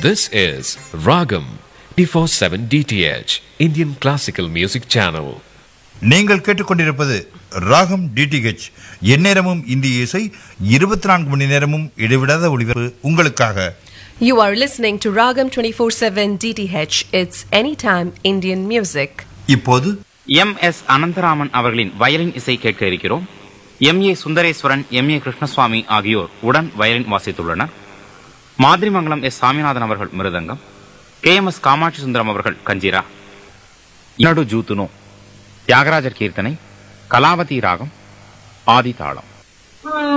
This is Ragam 24/7 DTH Indian Classical Music Channel. நீங்கள் கேட்டுக்கொண்டிருப்பது ராகம் டிடிஹெச் எந்நேரமும் இந்திய இசை இருபத்தி நான்கு மணி நேரமும் இடைவிடாத ஒளிபரப்பு உங்களுக்காக You are listening to Ragam 24/7 DTH. It's anytime Indian music. இப்போது எம் எஸ் அனந்தராமன் அவர்களின் வயலின் இசை கேட்க இருக்கிறோம் M A Sundareswaran M A Krishnaswamy ஆகியோர் உடன் வயலின் வாசித்துள்ளனர் மாதிரிமங்கலம் எஸ் சாமிநாதன் அவர்கள் mridangam K M S Kamakshi Sundaram அவர்கள் கஞ்சிரா நடு ஜூத்துனோ தியாகராஜர் கீர்த்தனை கலாவதி ராகம் ஆதி தாளம்